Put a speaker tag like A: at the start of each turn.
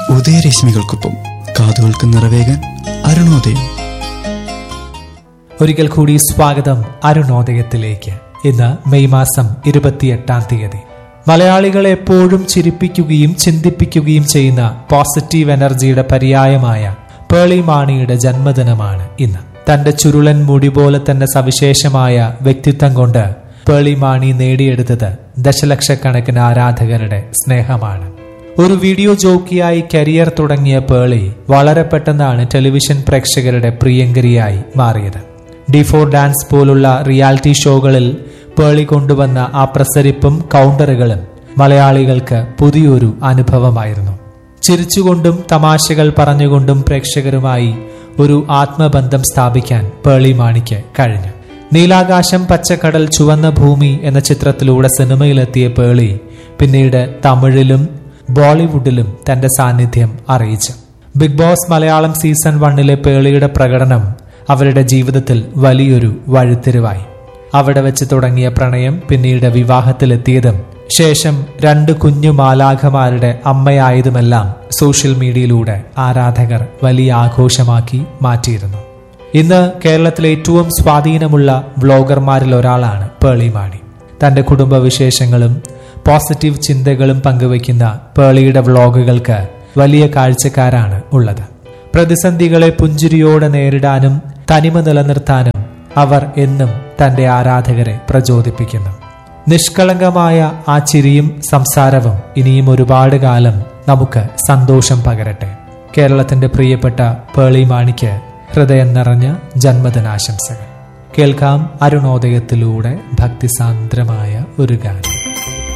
A: ഉദയരശ്മികൾക്കൊപ്പം കാതുകൾക്ക് നിറവേകാൻ അരുണോദയം
B: ഒരിക്കൽ കൂടി സ്വാഗതം അരുണോദയത്തിലേക്ക് ഇന്ന് മെയ് മാസം ഇരുപത്തിയെട്ടാം തീയതി മലയാളികളെ എപ്പോഴും ചിരിപ്പിക്കുകയും ചിന്തിപ്പിക്കുകയും ചെയ്യുന്ന പോസിറ്റീവ് എനർജിയുടെ പര്യായമായ പേളി മാണിയുടെ ജന്മദിനമാണ് ഇന്ന് തന്റെ ചുരുളൻ മുടി പോലെ തന്നെ സവിശേഷമായ വ്യക്തിത്വം കൊണ്ട് പേളി മാണി നേടിയെടുത്തത് ദശലക്ഷക്കണക്കിന് ആരാധകരുടെ സ്നേഹമാണ് ഒരു വീഡിയോ ജോക്കിയായി കരിയർ തുടങ്ങിയ പേളി വളരെ പെട്ടെന്നാണ് ടെലിവിഷൻ പ്രേക്ഷകരുടെ പ്രിയങ്കരിയായി മാറിയത് ഡി ഫോർ ഡാൻസ് പോലുള്ള റിയാലിറ്റി ഷോകളിൽ പേളി കൊണ്ടുവന്ന ആ പ്രസരിപ്പും കൗണ്ടറുകളും മലയാളികൾക്ക് പുതിയൊരു അനുഭവമായിരുന്നു ചിരിച്ചുകൊണ്ടും തമാശകൾ പറഞ്ഞുകൊണ്ടും പ്രേക്ഷകരുമായി ഒരു ആത്മബന്ധം സ്ഥാപിക്കാൻ പേളി മാണിക്ക് കഴിഞ്ഞു നീലാകാശം പച്ചക്കടൽ ചുവന്ന ഭൂമി എന്ന ചിത്രത്തിലൂടെ സിനിമയിലെത്തിയ പേളി പിന്നീട് തമിഴിലും ബോളിവുഡിലും തന്റെ സാന്നിധ്യം അറിയിച്ചു ബിഗ് ബോസ് മലയാളം സീസൺ വണ്ണിലെ പേളിയുടെ പ്രകടനം അവരുടെ ജീവിതത്തിൽ വലിയൊരു വഴിത്തിരിവായി അവിടെ വെച്ച് തുടങ്ങിയ പ്രണയം പിന്നീട് വിവാഹത്തിലെത്തിയതും ശേഷം രണ്ട് കുഞ്ഞു മാലാഖമാരുടെ അമ്മയായതുമെല്ലാം സോഷ്യൽ മീഡിയയിലൂടെ ആരാധകർ വലിയ ആഘോഷമാക്കി മാറ്റിയിരുന്നു ഇന്ന് കേരളത്തിലെ ഏറ്റവും സ്വാധീനമുള്ള വ്ളോഗർമാരിൽ ഒരാളാണ് പേളി മാണി തന്റെ കുടുംബ വിശേഷങ്ങളും പോസിറ്റീവ് ചിന്തകളും പങ്കുവയ്ക്കുന്ന പേളിയുടെ വ്ളോഗുകൾക്ക് വലിയ കാഴ്ചക്കാരാണ് ഉള്ളത് പ്രതിസന്ധികളെ പുഞ്ചിരിയോടെ നേരിടാനും തനിമ നിലനിർത്താനും അവർ എന്നും തന്റെ ആരാധകരെ പ്രചോദിപ്പിക്കുന്നു നിഷ്കളങ്കമായ ആ ചിരിയും സംസാരവും ഇനിയും ഒരുപാട് കാലം നമുക്ക് സന്തോഷം പകരട്ടെ കേരളത്തിന്റെ പ്രിയപ്പെട്ട പേളി മാണിക്ക് ഹൃദയം നിറഞ്ഞ ജന്മദിനാശംസകൾ കേൾക്കാം അരുണോദയത്തിലൂടെ ഭക്തിസാന്ദ്രമായ ഒരു ഗാനം